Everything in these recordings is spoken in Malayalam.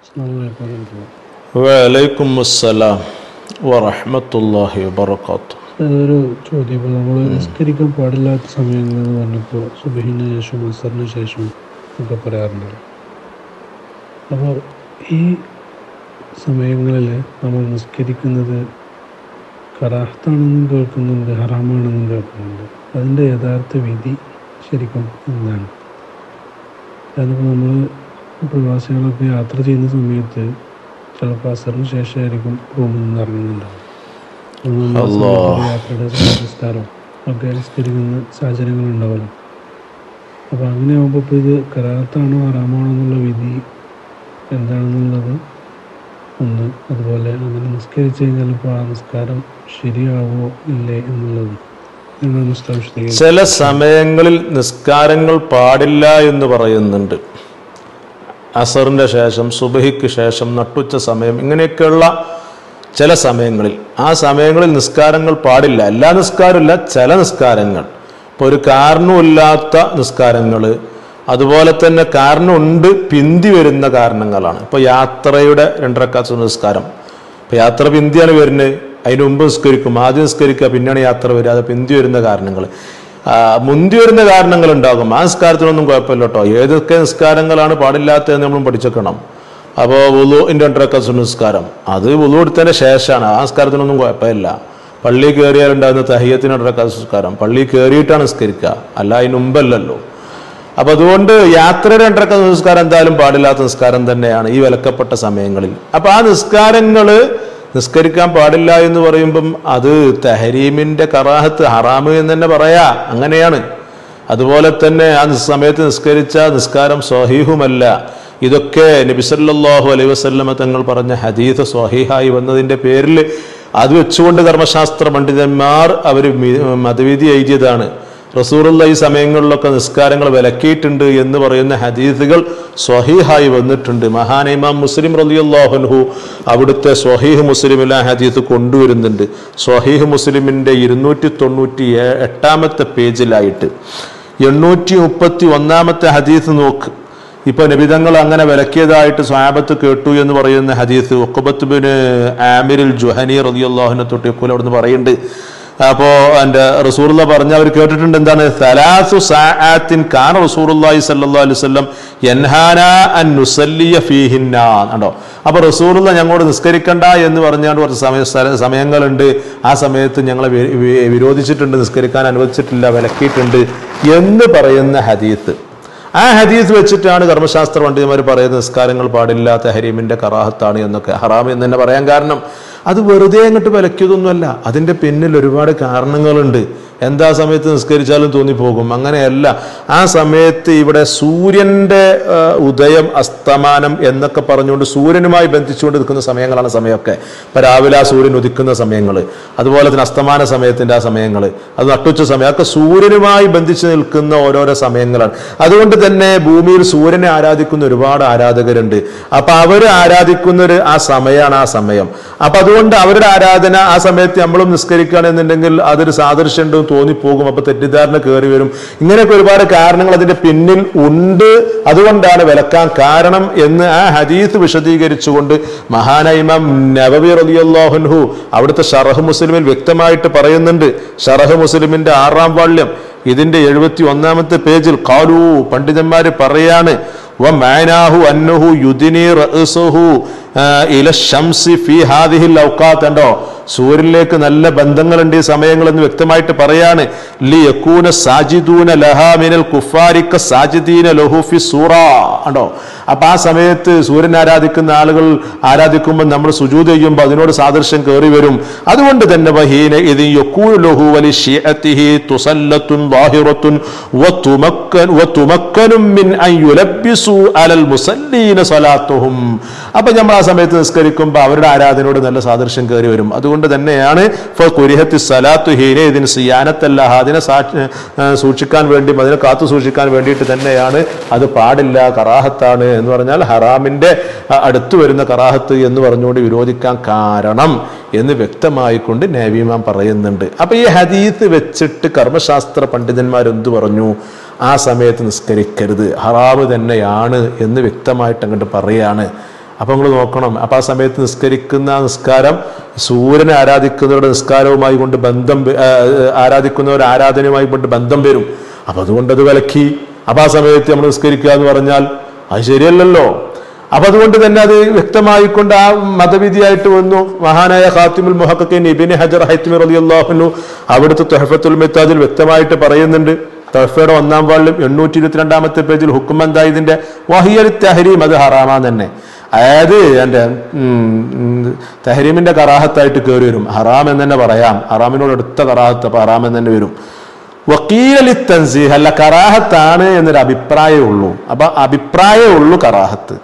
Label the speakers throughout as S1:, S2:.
S1: അസ്സലാമു അലൈക്കും വറഹ്മത്തുള്ളാഹി.
S2: വലൈക്കും അസ്സലാം വറഹമത്തല്ലാഹി വബർക്കാത്തു
S1: അതൊരു ചോദ്യം ഇപ്പോൾ നമ്മൾ നിസ്കരിക്കാൻ പാടില്ലാത്ത സമയങ്ങൾ എന്ന് പറഞ്ഞപ്പോൾ സുബഹിന് ശേഷം അസറിന് ശേഷം ഒക്കെ പറയാറുണ്ടല്ലോ അപ്പോൾ ഈ സമയങ്ങളിൽ നമ്മൾ നിസ്കരിക്കുന്നത് കറാഹത്താണെന്നും കേൾക്കുന്നുണ്ട് ഹറാമാണെന്നും കേൾക്കുന്നുണ്ട് അതിൻ്റെ യഥാർത്ഥ വിധി ശരിക്കും എന്താണ് അതിപ്പോൾ നമ്മൾ പ്രവാസികളൊക്കെ യാത്ര ചെയ്യുന്ന സമയത്ത് ചിലപ്പോൾ അസറിന് ശേഷമായിരിക്കും റൂമിൽ നിന്ന് ഇറങ്ങുന്നുണ്ടാവും ഒന്നും ആ സമയത്ത് യാത്രയുടെ സംസ്കാരം ഒക്കെ നിസ്കരിക്കുന്ന സാഹചര്യങ്ങൾ ഉണ്ടാവുമല്ലോ അപ്പോൾ അങ്ങനെ ആകുമ്പോൾ ഇപ്പോൾ ഇത് കരാത്താണോ ഹറാമാണോ എന്നുള്ള വിധി എന്താണെന്നുള്ളത് ഒന്ന് അതുപോലെ അങ്ങനെ നിസ്കരിച്ച് കഴിഞ്ഞാൽ ഇപ്പോൾ ആ നിസ്കാരം ശരിയാവോ ഇല്ലേ എന്നുള്ളത് എന്നാണ് ഉസ്താദ് വിശദീകരിച്ചത്
S2: ചില സമയങ്ങളിൽ നിസ്കാരങ്ങൾ പാടില്ല എന്ന് പറയുന്നുണ്ട് അസറിൻ്റെ ശേഷം സുബഹിക്ക് ശേഷം നട്ടുച്ച സമയം ഇങ്ങനെയൊക്കെയുള്ള ചില സമയങ്ങളിൽ ആ സമയങ്ങളിൽ നിസ്കാരങ്ങൾ പാടില്ല എല്ലാ നിസ്കാരമില്ല ചില നിസ്കാരങ്ങൾ ഇപ്പോൾ ഒരു കാരണമില്ലാത്ത നിസ്കാരങ്ങൾ അതുപോലെ തന്നെ കാരണമുണ്ട് പിന്തി വരുന്ന കാരണങ്ങളാണ് ഇപ്പോൾ യാത്രയുടെ രണ്ടരക്കാത്ത നിസ്കാരം ഇപ്പോൾ യാത്ര പിന്തിയാണ് വരുന്നത് അതിന് മുമ്പ് നിസ്കരിക്കും ആദ്യം നിസ്കരിക്കുക പിന്നെയാണ് യാത്ര വരിക അത് പിന്തി വരുന്ന കാരണങ്ങൾ ആ, മുന്തി വരുന്ന കാരണങ്ങൾ ഉണ്ടാകും ആ നിസ്കാരത്തിനൊന്നും കുഴപ്പമില്ല കേട്ടോ ഏതൊക്കെ നിസ്കാരങ്ങളാണ് പാടില്ലാത്തതെന്ന് നമ്മൾ പഠിച്ചേക്കണം അപ്പോൾ വുളുവിൻ്റെ രണ്ടരക്കാത്ത നിസ്കാരം അത് വുളു എടുത്തതിൻ്റെ ശേഷമാണ് ആ നിസ്കാരത്തിനൊന്നും കുഴപ്പമില്ല പള്ളി കയറിയാലുണ്ടാകുന്ന തഹിയത്തിന് രണ്ടരക്കാത്ത നിസ്കാരം പള്ളി കയറിയിട്ടാണ് നിസ്കരിക്കുക അല്ല അതിന് മുമ്പല്ലല്ലോ അപ്പൊ അതുകൊണ്ട് യാത്രയുടെ രണ്ടരക്ക നിസ്കാരം എന്തായാലും പാടില്ലാത്ത നിസ്കാരം തന്നെയാണ് ഈ വിലക്കപ്പെട്ട സമയങ്ങളിൽ അപ്പൊ ആ നിസ്കാരങ്ങള് നിസ്കരിക്കാൻ പാടില്ല എന്ന് പറയുമ്പം അത് തെഹരീമിന്റെ കറാഹത്ത് ഹറാമ് എന്ന് തന്നെ പറയാ അങ്ങനെയാണ് അതുപോലെ തന്നെ ആ നിസ് സമയത്ത് നിസ്കരിച്ച നിസ്കാരം സ്വഹീഹുമല്ല ഇതൊക്കെ നബിസല്ലാഹു അലൈഹി വസല്ലമ തങ്ങൾ പറഞ്ഞ ഹദീസ് സ്വഹീഹായി വന്നതിന്റെ പേരിൽ അത് വെച്ചുകൊണ്ട് കർമ്മശാസ്ത്ര പണ്ഡിതന്മാർ അവർ മതവിധി എഴുതിയതാണ് റസൂറുള്ള ഈ സമയങ്ങളിലൊക്കെ നിസ്കാരങ്ങൾ വിലക്കിയിട്ടുണ്ട് എന്ന് പറയുന്ന ഹദീസുകൾ സ്വഹീഹായി വന്നിട്ടുണ്ട് മഹാൻ ഇമാം മുസ്ലിം റലിയുല്ലാഹുൻഹു അവിടുത്തെ സ്വഹീഹ് മുസ്ലിമിലെ ഹദീസ് കൊണ്ടുവരുന്നുണ്ട് സ്വഹീഹ് മുസ്ലിമിൻ്റെ ഇരുന്നൂറ്റി തൊണ്ണൂറ്റി ഏ- എട്ടാമത്തെ പേജിലായിട്ട് എണ്ണൂറ്റി മുപ്പത്തി ഒന്നാമത്തെ ഹദീസ് നോക്ക് ഇപ്പൊ നബിതങ്ങൾ അങ്ങനെ വിലക്കിയതായിട്ട് സ്വാബത്ത് കേട്ടു എന്ന് പറയുന്ന ഹദീസ് ഒക്കുബത്ത് ബിന് ആമിരിൽ ജുഹനി റലിയുല്ലാഹുനെ തൊട്ടിയപ്പോൾ അവിടുന്ന് പറയുന്നുണ്ട് അപ്പോ എന്റെ റസൂറുള്ള പറഞ്ഞ അവർ കേട്ടിട്ടുണ്ട് എന്താണ് സലാസു സാഅത്തിൻ കാന റസൂറുള്ളാഹി സല്ലല്ലാഹു അലൈഹി വസല്ലം യൻഹാന അൻ നുസല്ലിയ ഫീഹിന്ന കണ്ടോ അപ്പൊ റസൂറുള്ള ഞങ്ങളോട് നിസ്കരിക്കണ്ട എന്ന് പറഞ്ഞാണ്ട് കുറച്ച് സമയ സ്ഥല- സമയങ്ങളുണ്ട് ആ സമയത്ത് ഞങ്ങളെ വി- വി- വിരോധിച്ചിട്ടുണ്ട് നിസ്കരിക്കാൻ അനുവദിച്ചിട്ടില്ല വിലക്കിയിട്ടുണ്ട് എന്ന് പറയുന്ന ഹദീത്ത് ആ ഹദീസ് വെച്ചിട്ടാണ് കർമ്മശാസ്ത്ര പണ്ഡിതന്മാർ പറയുന്നത് നിസ്കാരങ്ങൾ പാടില്ല തെഹരീമിന്റെ കറാഹത്താണ് എന്നൊക്കെ ഹറാം എന്ന് തന്നെ പറയാൻ കാരണം അത് വെറുതെ അങ്ങോട്ട് വിലക്കിയതൊന്നുമല്ല അതിന്റെ പിന്നിൽ ഒരുപാട് കാരണങ്ങളുണ്ട് എന്താ സമയത്ത് നിസ്കരിച്ചാലും തോന്നിപ്പോകും അങ്ങനെയല്ല ആ സമയത്ത് ഇവിടെ സൂര്യന്റെ ആ, ഉദയം അസ്തമാനം എന്നൊക്കെ പറഞ്ഞുകൊണ്ട് സൂര്യനുമായി ബന്ധിച്ചുകൊണ്ട് നിൽക്കുന്ന സമയങ്ങളാണ് സമയമൊക്കെ ഇപ്പൊ രാവിലെ ആ സൂര്യൻ ഉദിക്കുന്ന സമയങ്ങൾ അതുപോലെ തന്നെ അസ്തമാന സമയത്തിന്റെ ആ സമയങ്ങൾ അത് നട്ടുച്ച സമയം അതൊക്കെ സൂര്യനുമായി ബന്ധിച്ച് നിൽക്കുന്ന ഓരോരോ സമയങ്ങളാണ് അതുകൊണ്ട് തന്നെ ഭൂമിയിൽ സൂര്യനെ ആരാധിക്കുന്ന ഒരുപാട് ആരാധകരുണ്ട് അപ്പൊ അവര് ആരാധിക്കുന്ന ഒരു ആ സമയമാണ് ആ സമയം അപ്പൊ അതുകൊണ്ട് അവരുടെ ആരാധന ആ സമയത്ത് നമ്മളും നിസ്കരിക്കുകയാണെന്നുണ്ടെങ്കിൽ അതൊരു സാദൃശ്യം തോന്നിപ്പോകും അപ്പൊ തെറ്റിദ്ധാരണ കയറി വരും ഇങ്ങനെയൊക്കെ ഒരുപാട് കാരണങ്ങൾ അതിന്റെ പിന്നിൽ ഉണ്ട് അതുകൊണ്ടാണ് വിലക്കാൻ കാരണം എന്ന് ആ ഹദീസ് വിശദീകരിച്ചുകൊണ്ട് മഹാനൈമം നബവി റലിയല്ലാഹുൻഹു അവിടുത്തെ ഷറഹ് മുസ്ലിമിൽ വ്യക്തമായിട്ട് പറയുന്നുണ്ട് ഷറഹ് മുസ്ലിമിന്റെ ആറാം വാള്യം ഇതിന്റെ എഴുപത്തി ഒന്നാമത്തെ പേജിൽ കാലു പണ്ഡിതന്മാര് പറയാണ് ومعناه أنه يدني رأسه آه، إلى الشمس في هذه الأوقات ഉണ്ടോ സൂര്യനിലേക്ക് നല്ല ബന്ധങ്ങളുണ്ട് ഈ സമയങ്ങൾ എന്ന് വ്യക്തമായിട്ട് പറയാണ് ലി യക്കൂന സാജിദൂന ലഹാ മിനൽ കുഫാരിക്ക സാജിദീന ലഹു ഫി സൂറ ഉണ്ടോ അപ്പൊ ആ സമയത്ത് സൂര്യൻ ആരാധിക്കുന്ന ആളുകൾ ആരാധിക്കുമ്പോൾ നമ്മൾ സുജൂത് ചെയ്യുമ്പോൾ അതിനോട് സാദൃശ്യം കയറി വരും അതുകൊണ്ട് തന്നെ വഹീന ഇത് യക്കൂനു ലഹു വലി ഷിഅത്തിഹി തുസല്ലത്തുൻ വാഹിറത്തുൻ വതുമക്കൻ വതുമക്കനും മിൻ അൻ യുലബ്ബിസു അലൽ മുസല്ലീന സ്വലാത്തുഹും അപ്പൊ നമ്മൾ ആ സമയത്ത് നിസ്കരിക്കുമ്പോൾ അവരുടെ ആരാധനയോട് നല്ല സാദൃശ്യം കയറി വരും അതുകൊണ്ട് തന്നെയാണ് ഫ കുരിഹത്തി സലാത്തു ഹീന ഇതിന് സിയാനത്തല്ല അതിനെ സാക്ഷി ആ, സൂക്ഷിക്കാൻ വേണ്ടി അതിനെ കാത്തു സൂക്ഷിക്കാൻ വേണ്ടിയിട്ട് തന്നെയാണ് അത് പാടില്ല കറാഹത്താണ് എന്ന് പറഞ്ഞാൽ ഹറാമിന്റെ ആ, അടുത്ത് വരുന്ന കറാഹത്ത് എന്ന് പറഞ്ഞുകൊണ്ട് വിരോധിക്കാൻ കാരണം എന്ന് വ്യക്തമായിക്കൊണ്ട് നേവിമാൻ പറയുന്നുണ്ട് അപ്പൊ ഈ ഹദീത്ത് വെച്ചിട്ട് കർമ്മശാസ്ത്ര പണ്ഡിതന്മാർ എന്തു പറഞ്ഞു ആ സമയത്ത് നിസ്കരിക്കരുത് ഹറാമ് തന്നെയാണ് എന്ന് വ്യക്തമായിട്ട് അങ്ങോട്ട് പറയാണ് അപ്പം നിങ്ങൾ നോക്കണം അപ്പം ആ സമയത്ത് നിസ്കരിക്കുന്ന ആ നിസ്കാരം സൂര്യനെ ആരാധിക്കുന്നവരുടെ നിസ്കാരവുമായി കൊണ്ട് ബന്ധം വ- ആ, ആരാധിക്കുന്നവർ ആരാധനയുമായി കൊണ്ട് ബന്ധം വരും അപ്പം അതുകൊണ്ട് അത് വിലക്കി അപ്പം ആ സമയത്ത് നമ്മൾ നിസ്കരിക്കുക എന്ന് പറഞ്ഞാൽ അത് ശരിയല്ലല്ലോ അപ്പൊ അതുകൊണ്ട് തന്നെ അത് വ്യക്തമായിക്കൊണ്ട് ആ മതവിധിയായിട്ട് വന്നു മഹാനായ ഖാത്തിമുൽ മുഹഖീൻ ഇബിന് ഹജർ ഹൈത്തിമി റളിയല്ലാഹു അവിടുത്തെ തുഹഫത്തുൽ മിത്താദിൽ വ്യക്തമായിട്ട് പറയുന്നുണ്ട് തഹഫയുടെ ഒന്നാം വാളിലും എണ്ണൂറ്റി ഇരുപത്തിരണ്ടാമത്തെ പേജിൽ ഹുക്കും എന്താ ഇതിന്റെ വഹിയൽ തഹരീം അത് ഹറാമാ തന്നെ അതായത് എൻ്റെ തഹരീമിന്റെ കറാഹത്തായിട്ട് കയറി വരും ഹറാം എന്ന് തന്നെ പറയാം ഹറാമിനോട് അടുത്ത കറാഹത്ത് അപ്പൊ ഹറാം എന്ന് തന്നെ വരും വക്കീലലി തൻസീഹ് അല്ല കറാഹത്താണ് എന്നൊരു അഭിപ്രായമേ ഉള്ളൂ അപ്പൊ അഭിപ്രായമേ ഉള്ളൂ കറാഹത്ത്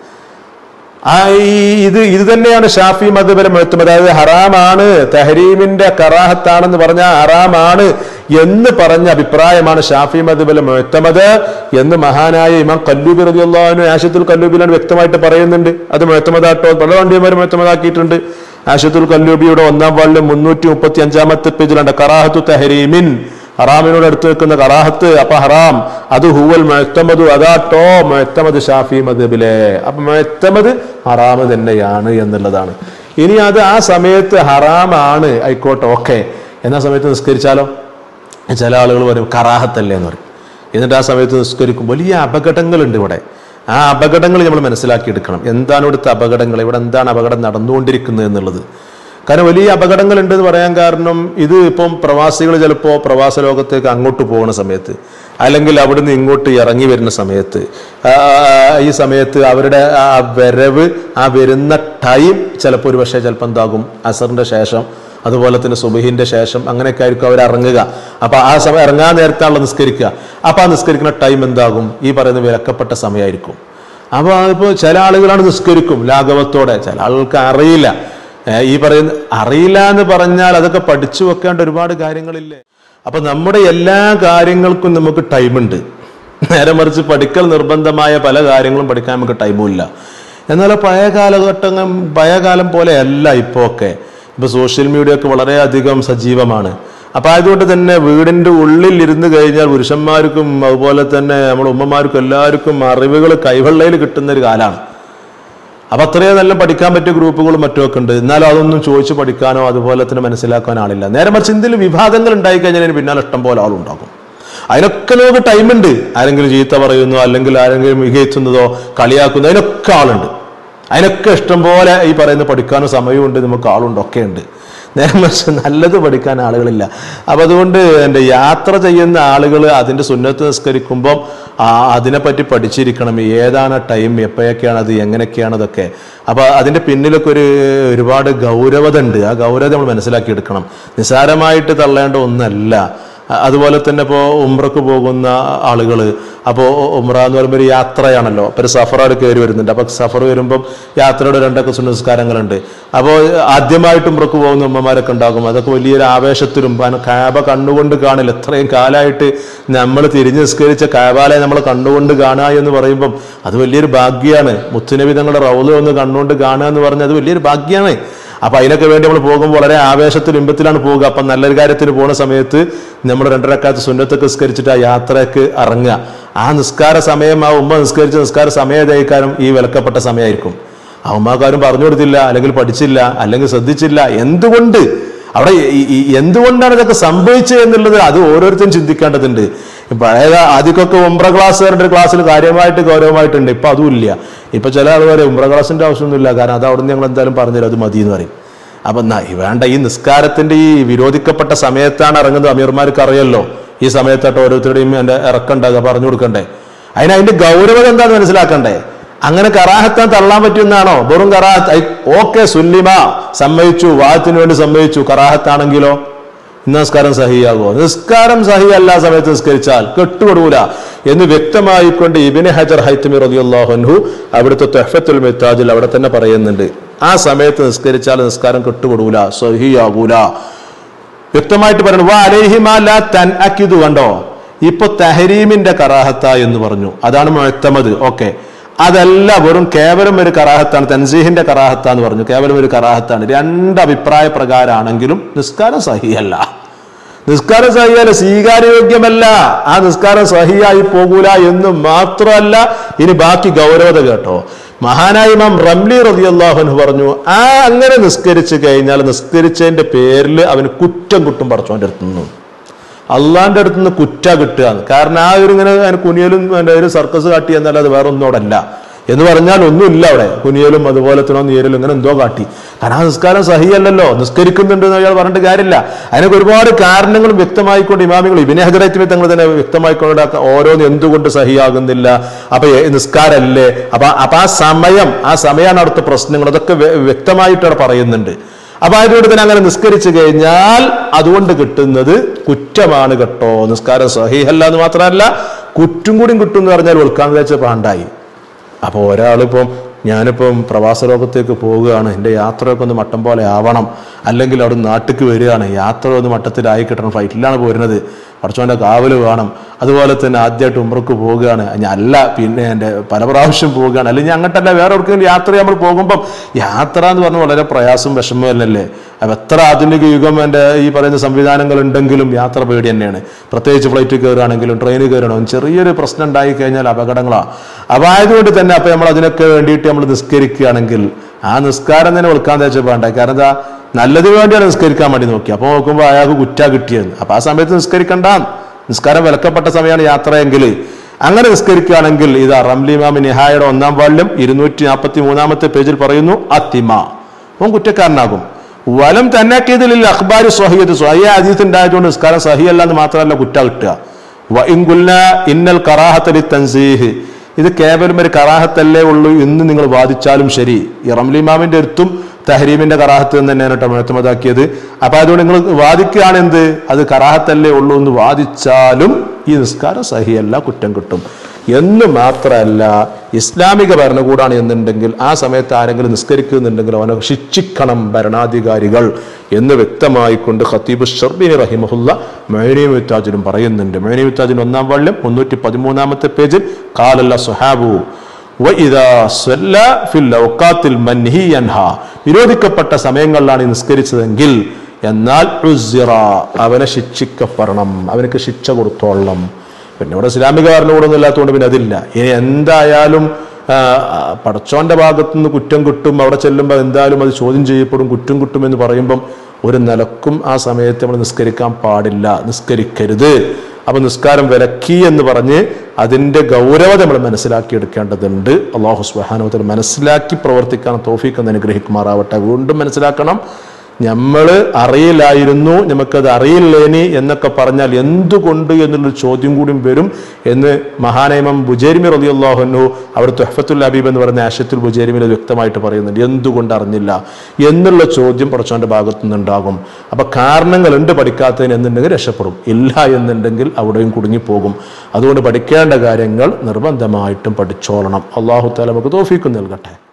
S2: ആ ഈ ഇത് ഇത് തന്നെയാണ് ഷാഫി മതപരം എഴുത്തും അതായത് ഹറാമാണ് തഹരീമിന്റെ കറാഹത്താണെന്ന് പറഞ്ഞാൽ ഹറാമാണ് എന്ന് പറഞ്ഞ അഭിപ്രായമാണ് ഷാഫി മതബല മുഴത്തമത് എന്ന് മഹാനായ ഇമാം കല്ലൂബി റബിയുള്ളഹാനു ആഷത്തുൽ കല്ലൂബിലാണ് വ്യക്തമായിട്ട് പറയുന്നുണ്ട് അത് മുഴത്തമതാട്ടോ പല വണ്ടിയന്മാർ മുഴത്തമതാക്കിയിട്ടുണ്ട് ആഷത്തുൽ കല്ലൂബിയുടെ ഒന്നാം വാളിലെ മുന്നൂറ്റി മുപ്പത്തി അഞ്ചാമത്തെ പേജിലുണ്ട് കറാഹത്തു തഹരീമിൻ ഹറാമിനോട് അടുത്ത് വെക്കുന്ന കറാഹത്ത് അപ്പൊ ഹറാം അത് ഹൂവൽ മുഴത്തമതു അതാട്ടോ മുഴത്തമത് ഷാഫി മദബിലെ അപ്പൊ മുഴത്തമത് ഹറാമ് തന്നെയാണ് എന്നുള്ളതാണ് ഇനി അത് ആ സമയത്ത് ഹറാമാണ് ആയിക്കോട്ടെ ഓക്കെ എന്നാ സമയത്ത് നിസ്കരിച്ചാലോ ചില ആളുകൾ പറയും കറാഹത്തല്ലേ എന്ന് പറയും എന്നിട്ട് ആ സമയത്ത് നിസ്കരിക്കും വലിയ അപകടങ്ങളുണ്ട് ഇവിടെ ആ അപകടങ്ങൾ നമ്മൾ മനസ്സിലാക്കിയെടുക്കണം എന്താണ് ഇവിടുത്തെ അപകടങ്ങൾ ഇവിടെ എന്താണ് അപകടം നടന്നുകൊണ്ടിരിക്കുന്നത് എന്നുള്ളത് കാരണം വലിയ അപകടങ്ങളുണ്ട് എന്ന് പറയാൻ കാരണം ഇത് ഇപ്പം പ്രവാസികൾ ചിലപ്പോൾ പ്രവാസ ലോകത്തേക്ക് അങ്ങോട്ട് പോകുന്ന സമയത്ത് അല്ലെങ്കിൽ അവിടുന്ന് ഇങ്ങോട്ട് ഇറങ്ങി വരുന്ന സമയത്ത് ആ, ഈ സമയത്ത് അവരുടെ ആ വരവ് ആ വരുന്ന ടൈം ചിലപ്പോൾ ഒരു പക്ഷേ ചിലപ്പോൾ എന്താകും അസറിന്റെ ശേഷം അതുപോലെ തന്നെ സുബഹിന്റെ ശേഷം അങ്ങനെയൊക്കെ ആയിരിക്കും അവർ ഇറങ്ങുക അപ്പൊ ആ സമയം ഇറങ്ങാൻ നേരത്താണല്ലോ നിസ്കരിക്കുക അപ്പൊ ആ നിസ്കരിക്കുന്ന ടൈം എന്താകും ഈ പറയുന്ന വിലക്കപ്പെട്ട സമയമായിരിക്കും അപ്പൊ അതിപ്പോ ചില ആളുകളാണ് നിസ്കരിക്കും ലാഘവത്തോടെ ചില ആളുകൾക്ക് അറിയില്ല ഏ, ഈ പറയുന്ന അറിയില്ല എന്ന് പറഞ്ഞാൽ അതൊക്കെ പഠിച്ചു വെക്കേണ്ട ഒരുപാട് കാര്യങ്ങളില്ലേ അപ്പൊ നമ്മുടെ എല്ലാ കാര്യങ്ങൾക്കും നമുക്ക് ടൈമുണ്ട് നേരെ മറിച്ച് പഠിക്കൽ നിർബന്ധമായ പല കാര്യങ്ങളും പഠിക്കാൻ നമുക്ക് ടൈമും ഇല്ല എന്നാൽ പഴയ കാലഘട്ടങ്ങൾ പഴയ കാലം പോലെ അല്ല ഇപ്പോൾ ഒക്കെ ഇപ്പൊ സോഷ്യൽ മീഡിയ ഒക്കെ വളരെയധികം സജീവമാണ് അപ്പൊ ആയതുകൊണ്ട് തന്നെ വീടിന്റെ ഉള്ളിൽ ഇരുന്ന് കഴിഞ്ഞാൽ പുരുഷന്മാർക്കും അതുപോലെ തന്നെ നമ്മുടെ ഉമ്മമാർക്കും എല്ലാവർക്കും അറിവുകൾ കൈവെള്ളയിൽ കിട്ടുന്ന ഒരു കാലമാണ് അപ്പൊ അത്രയും നല്ല പഠിക്കാൻ പറ്റിയ ഗ്രൂപ്പുകളും മറ്റുമൊക്കെ ഉണ്ട് എന്നാലും അതൊന്നും ചോദിച്ച് പഠിക്കാനോ അതുപോലെ തന്നെ മനസ്സിലാക്കാനോ ആളില്ല നേരെ മറിച്ച് എന്തെങ്കിലും വിവാദങ്ങൾ ഉണ്ടായി കഴിഞ്ഞാൽ അതിന് പിന്നാലെ ഇഷ്ടം പോലെ ആളുണ്ടാകും അതിനൊക്കെ നമുക്ക് ടൈമുണ്ട് ആരെങ്കിലും ചീത്ത പറയുന്നോ അല്ലെങ്കിൽ ആരെങ്കിലും മികച്ചുന്നതോ കളിയാക്കുന്നതോ അതിനൊക്കെ ആളുണ്ട് അതിനൊക്കെ ഇഷ്ടം പോലെ ഈ പറയുന്ന പഠിക്കാനും സമയമുണ്ട് നമുക്ക് ആളുണ്ട് ഒക്കെ ഉണ്ട് നേരെ മറിച്ച് നല്ലത് പഠിക്കാൻ ആളുകളില്ല അപ്പം അതുകൊണ്ട് എൻ്റെ യാത്ര ചെയ്യുന്ന ആളുകൾ അതിൻ്റെ സുന്നത്ത് നിസ്കരിക്കുമ്പം ആ അതിനെപ്പറ്റി പഠിച്ചിരിക്കണം ഏതാണ് ടൈം എപ്പോഴൊക്കെയാണ് അത് എങ്ങനെയൊക്കെയാണ് അതൊക്കെ അപ്പോൾ അതിൻ്റെ പിന്നിലൊക്കെ ഒരു ഒരുപാട് ഗൗരവത ഉണ്ട് ആ ഗൗരവത നമ്മൾ മനസ്സിലാക്കിയെടുക്കണം നിസ്സാരമായിട്ട് തള്ളേണ്ട ഒന്നല്ല അ- അതുപോലെ തന്നെ ഇപ്പോൾ ഉംറക്ക് പോകുന്ന ആളുകൾ അപ്പോൾ ഉംറ എന്ന് പറയുമ്പോൾ ഒരു യാത്രയാണല്ലോ അപ്പോൾ ഒരു സഫറാട് കയറി വരുന്നുണ്ട് അപ്പോൾ സഫർ വരുമ്പം യാത്രയുടെ രണ്ടൊക്കെ സുനസ്കാരങ്ങളുണ്ട് അപ്പോൾ ആദ്യമായിട്ട് ഉംറക്ക് പോകുന്ന ഉമ്മമാരൊക്കെ ഉണ്ടാകും അതൊക്കെ വലിയൊരു ആവേശത്തിലും കാരണം കാബ കണ്ണുകൊണ്ട് കാണില്ല എത്രയും കാലമായിട്ട് നമ്മൾ തിരിഞ്ഞ് നിസ്കരിച്ച കാബാലെ നമ്മൾ കണ്ണുകൊണ്ട് കാണുക എന്ന് പറയുമ്പം അത് വലിയൊരു ഭാഗ്യമാണ് മുത്തുനബി തങ്ങളുടെ റൗല ഒന്ന് കണ്ണുകൊണ്ട് കാണുക എന്ന് പറഞ്ഞാൽ അത് വലിയൊരു ഭാഗ്യമാണ് അപ്പൊ അതിനൊക്കെ വേണ്ടി നമ്മൾ പോകുമ്പോൾ വളരെ ആവേശത്തിലും ഇമ്പത്തിലാണ് പോവുക അപ്പം നല്ലൊരു കാര്യത്തിന് പോകുന്ന സമയത്ത് നമ്മൾ രണ്ടരക്കാലത്ത് സുന്നത്തൊക്കെ നിസ്കരിച്ചിട്ട് ആ യാത്രയ്ക്ക് ഇറങ്ങുക ആ നിസ്കാര സമയം ആ ഉമ്മ നിസ്കരിച്ച നിസ്കാര സമയതേക്കാരം ഈ വിലക്കപ്പെട്ട സമയമായിരിക്കും ആ ഉമ്മാക്കാരും പറഞ്ഞു കൊടുത്തില്ല അല്ലെങ്കിൽ പഠിച്ചില്ല അല്ലെങ്കിൽ ശ്രദ്ധിച്ചില്ല എന്തുകൊണ്ട് അവിടെ ഈ- ഈ- എന്തുകൊണ്ടാണ് ഇതൊക്കെ സംഭവിച്ചത് എന്നുള്ളത് അത് ഓരോരുത്തരും ചിന്തിക്കേണ്ടതുണ്ട് പഴയ ആദ്യമൊക്കെ ഉംറ ക്ലാസ് പറഞ്ഞ ഒരു ക്ലാസ്സിൽ കാര്യമായിട്ട് ഗൗരവമായിട്ടുണ്ട് ഇപ്പൊ അതും ഇല്ല ഇപ്പൊ ചില ആളുകൾ ഉംറ ക്ലാസിന്റെ ആവശ്യമൊന്നുമില്ല കാരണം അത് അവിടെ നിന്ന് ഞങ്ങൾ എന്തായാലും പറഞ്ഞുതരും അത് മതി എന്ന് പറയും അപ്പൊ എന്നാ ഈ വേണ്ട ഈ നിസ്കാരത്തിന്റെ ഈ വിരോധിക്കപ്പെട്ട സമയത്താണ് ഇറങ്ങുന്നത് അമീർമാർക്ക് അറിയല്ലോ ഈ സമയത്തായിട്ട് ഓരോരുത്തരുടെയും എന്റെ ഇറക്കണ്ടാകുക പറഞ്ഞു കൊടുക്കണ്ടേ അതിന് അതിന്റെ ഗൗരവത എന്താണെന്ന് മനസ്സിലാക്കണ്ടേ അങ്ങനെ കറാഹത്താൻ തള്ളാൻ പറ്റുമെന്നാണോ വെറും കറാഹത്ത് ഓക്കെ സുല്ലിമ സമ്മതിച്ചു വാദത്തിന് വേണ്ടി സമ്മതിച്ചു കറാഹത്താണെങ്കിലോ ഇന്ന് നിസ്കാരം സഹിയാകുമോ നിസ്കാരം സഹി അല്ലാ സമയത്ത് നിസ്കരിച്ചാൽ കെട്ടുകൊടുകൂല എന്ന് വ്യക്തമായിക്കൊണ്ട് ഇബിന് ഹജർ ഹൈത്തമി റളിയല്ലാഹു അവിടുത്തെ തെഹഫത്തുൽ മിത്താജിൽ അവിടെ തന്നെ പറയുന്നുണ്ട് ആ സമയത്ത് നിസ്കരിച്ചാൽ നിസ്കാരം കെട്ടുകൊടുകൂല സഹിയാകൂല വ്യക്തമായിട്ട് പറയുന്നു വാ അലൈഹിമാ ലാ തൻ അക്കിദു കണ്ടോ ഇപ്പൊ തഹരീമിന്റെ കറാഹത്ത എന്ന് പറഞ്ഞു അതാണ് മുഴത്തമത് ഓക്കെ അതല്ല വെറും കേവലം ഒരു കറാഹത്താണ് തൻസീഹിന്റെ കറാഹത്ത എന്ന് പറഞ്ഞു കേവലം ഒരു കറാഹത്താണ് രണ്ട് അഭിപ്രായ പ്രകാരമാണെങ്കിലും നിസ്കാരം സഹിയല്ല നിസ്കാരം സഹിയല്ല സ്വീകാര്യോഗ്യമല്ല ആ നിസ്കാരം സഹിയായി പോകൂല എന്ന് മാത്രമല്ല ഇനി ബാക്കി ഗൗരവത കേട്ടോ മഹാനായ ഇമാം റംലി റളിയല്ലാഹു പറഞ്ഞു ആ അങ്ങനെ നിസ്കരിച്ചു കഴിഞ്ഞാൽ നിസ്കരിച്ചതിന്റെ പേരിൽ അവന് കുറ്റം കുട്ടും പടച്ചോന്റെ അടുത്ത് നിന്നും അള്ളാന്റെ അടുത്ത് നിന്ന് കുറ്റ കിട്ടുക കാരണം ആ ഒരു ഇങ്ങനെ അതിന് കുനിയലും അതിന്റെ ഒരു സർക്കസ് കാട്ടി എന്നല്ലാതെ വേറെ ഒന്നും അവിടെ അല്ല എന്ന് പറഞ്ഞാൽ ഒന്നുമില്ല അവിടെ കുനിയലും അതുപോലെ തന്നെ നീരലും ഇങ്ങനെ എന്തോ കാട്ടി കാരണം ആ നിസ്കാരം സഹിയല്ലല്ലോ നിസ്കരിക്കുന്നുണ്ട് എന്ന് അയാൾ പറഞ്ഞിട്ട് കാര്യമില്ല അതിനൊക്കെ ഒരുപാട് കാരണങ്ങളും വ്യക്തമായിക്കൊണ്ട് ഇമാമികൾ ഇബിനെ ഹജറൈറ്റ് തങ്ങൾ തന്നെ വ്യക്തമായിക്കൊണ്ട് ഓരോന്ന് എന്തുകൊണ്ട് സഹിയാകുന്നില്ല അപ്പൊ ഏ- നിസ്കാരല്ലേ അപ്പൊ അപ്പൊ ആ സമയം ആ സമയമാണ് അവിടുത്തെ പ്രശ്നങ്ങൾ അതൊക്കെ വ്യ- വ്യക്തമായിട്ട് അവിടെ പറയുന്നുണ്ട് അപ്പൊ അതുകൊണ്ട് തന്നെ അങ്ങനെ നിസ്കരിച്ചു കഴിഞ്ഞാൽ അതുകൊണ്ട് കിട്ടുന്നത് കുറ്റമാണ് കേട്ടോ നിസ്കാരം സഹിഹല്ല എന്ന് മാത്രമല്ല കുറ്റും കൂടിയും കിട്ടും എന്ന് പറഞ്ഞാൽ ഉൾക്കാൻ വെച്ച പാണ്ടായി അപ്പോൾ ഒരാളിപ്പം ഞാനിപ്പം പ്രവാസ ലോകത്തേക്ക് പോവുകയാണ് എൻ്റെ യാത്രയൊക്കെ ഒന്ന് മട്ടം പോലെ ആവണം അല്ലെങ്കിൽ അവിടെ നാട്ടിലേക്ക് വരികയാണ് യാത്ര ഒന്ന് മട്ടത്തിലായി കിട്ടണം ഫ്ലൈറ്റിലാണ് പോരുന്നത് കുറച്ചോൻ്റെ കാവല് വേണം അതുപോലെ തന്നെ ആദ്യമായിട്ട് ഉമ്രക്ക് പോവുകയാണ് ഞാൻ അല്ല പിന്നെ എൻ്റെ പല പ്രാവശ്യം പോവുകയാണ് അല്ലെങ്കിൽ അങ്ങോട്ടല്ല വേറെ എവിടെയെങ്കിലും യാത്ര നമ്മൾ പോകുമ്പം യാത്ര എന്ന് പറഞ്ഞാൽ വളരെ പ്രയാസം വിഷമമല്ലേ അപ്പം എത്ര ആധുനിക യുഗം എൻ്റെ ഈ പറയുന്ന സംവിധാനങ്ങൾ ഉണ്ടെങ്കിലും യാത്ര പേടി തന്നെയാണ് പ്രത്യേകിച്ച് ഫ്ലൈറ്റ് കയറുകയാണെങ്കിലും ട്രെയിനിൽ കയറണം ചെറിയൊരു പ്രശ്നം ഉണ്ടായി കഴിഞ്ഞാൽ അപകടങ്ങളാണ് അപ്പോൾ ആയതുകൊണ്ട് തന്നെ അപ്പം നമ്മൾ അതിനൊക്കെ വേണ്ടിയിട്ട് നമ്മൾ നിസ്കരിക്കുകയാണെങ്കിൽ ആ നിസ്കാരം തന്നെ ഉൾക്കാൻ തേച്ച വേണ്ട കാരണം എന്താ നല്ലതിന് വേണ്ടിയാണ് നിസ്കരിക്കാൻ വേണ്ടി നോക്കി അപ്പോൾ നോക്കുമ്പോൾ അയാൾക്ക് കുറ്റ കിട്ടിയത് അപ്പം ആ സമയത്ത് നിസ്കരിക്കണ്ട നിസ്കാരം വിലക്കപ്പെട്ട സമയമാണ് യാത്രയെങ്കിൽ അങ്ങനെ നിസ്കരിക്കുകയാണെങ്കിൽ ഇത് റംലിമാമി നിഹായുടെ ഒന്നാം വാള്യം ഇരുന്നൂറ്റി നാൽപ്പത്തി മൂന്നാമത്തെ പേജിൽ പറയുന്നു അത്തിമ അവൻ കുറ്റക്കാരനാകും വലം തന്നാക്കിയതിൽ അഖ്ബാരി സ്വഹിയത് സ്വഹിയ അതീത് ഉണ്ടായതുകൊണ്ട് നിസ്കാരം സഹിയല്ല എന്ന് മാത്രമല്ല കുറ്റ കിട്ടുക വഇൻകുൽന ഇന്നൽ കറാഹത്തലി തൻസീഹ് ഇത് കേവലം ഒരു കറാഹത്തല്ലേ ഉള്ളൂ എന്ന് നിങ്ങൾ വാദിച്ചാലും ശരി ഈ റംലിമാമിന്റെ അടുത്തും തഹരീമിന്റെ കറാഹത്ത് എന്ന് തന്നെയാണ് കേട്ടോ മുഴത്തമതാക്കിയത് അപ്പൊ അതുകൊണ്ട് നിങ്ങൾ വാദിക്കുകയാണ് എന്ത് അത് കറാഹത്തല്ലേ ഉള്ളൂ എന്ന് വാദിച്ചാലും ഈ നിസ്കാരം സഹിയല്ല കുറ്റം കിട്ടും എന്ന് മാത്രമല്ല ഇസ്ലാമിക ഭരണകൂടാണ് എന്നുണ്ടെങ്കിൽ ആ സമയത്ത് ആരെങ്കിലും നിസ്കരിക്കുന്നുണ്ടെങ്കിൽ അവനെ ശിക്ഷിക്കണം ഭരണാധികാരികൾ എന്ന് വ്യക്തമായിക്കൊണ്ട് ഖത്തീബ് ഷർബിനി റഹിമഹുല്ല മൈനി മുത്താജിനും പറയുന്നുണ്ട് മൈനി മുത്താജിൻ ഒന്നാം വള്ളം മുന്നൂറ്റി പതിമൂന്നാമത്തെ പേജിൽ കാലല്ല സുഹാബു وإذا صلى في الأوقات المنهي عنها വിരോധിക്കപ്പെട്ട സമയങ്ങളിലാണ് ഈ നിസ്കരിച്ചതെങ്കിൽ എന്നാൽ ഉസിറ അവനെ ശിക്ഷിക്കപ്പെടണം അവനക്ക് ശിക്ഷ കൊടുത്തോളണം പിന്നെ ഇവിടെ ഇസ്ലാമിക ഭരണകൂടമൊന്നും ഇല്ലാത്തതുകൊണ്ട് പിന്നെ അതില്ല ഇനി എന്തായാലും ആ, ആ, പടച്ചോന്റെ ഭാഗത്തു നിന്ന് കുറ്റം കിട്ടും അവിടെ ചെല്ലുമ്പോൾ എന്തായാലും അത് ചോദ്യം ചെയ്യപ്പെടും കുറ്റം കിട്ടും എന്ന് പറയുമ്പം ഒരു നിലക്കും ആ സമയത്ത് നമ്മൾ നിസ്കരിക്കാൻ പാടില്ല നിസ്കരിക്കരുത് അപ്പൊ നിസ്കാരം വിലക്കി എന്ന് പറഞ്ഞ് അതിന്റെ ഗൗരവത നമ്മൾ മനസ്സിലാക്കിയെടുക്കേണ്ടതുണ്ട് അള്ളാഹു സുബാനുവത്തിൽ മനസ്സിലാക്കി പ്രവർത്തിക്കാൻ തോഫീക്ക് എന്ന് അനുഗ്രഹിക്കുമാറാവട്ടെ വീണ്ടും മനസ്സിലാക്കണം നമ്മൾ അറിയില്ലായിരുന്നു നമുക്കത് അറിയില്ലേനി എന്നൊക്കെ പറഞ്ഞാൽ എന്തുകൊണ്ട് എന്നുള്ളൊരു ചോദ്യം കൂടി വരും എന്ന് മഹാനൈമം ബുജേരിമി റലിയുള്ളാഹുനു അവർ തുഹഫത്തുൽ ഹബീബ് എന്ന് പറയുന്ന ആഷത്തുൽ ബുജേരിമിൽ അത് വ്യക്തമായിട്ട് പറയുന്നുണ്ട് എന്തുകൊണ്ട് അറിഞ്ഞില്ല എന്നുള്ള ചോദ്യം പടച്ചോന്റെ ഭാഗത്തു നിന്നുണ്ടാകും അപ്പൊ കാരണങ്ങളുണ്ട് പഠിക്കാത്തതിന് എന്നുണ്ടെങ്കിൽ രക്ഷപ്പെടും ഇല്ല എന്നുണ്ടെങ്കിൽ അവിടെയും കുടുങ്ങിപ്പോകും അതുകൊണ്ട് പഠിക്കേണ്ട കാര്യങ്ങൾ നിർബന്ധമായിട്ടും പഠിച്ചോളണം അള്ളാഹു താല നമുക്ക് തോഫീക്കും നൽകട്ടെ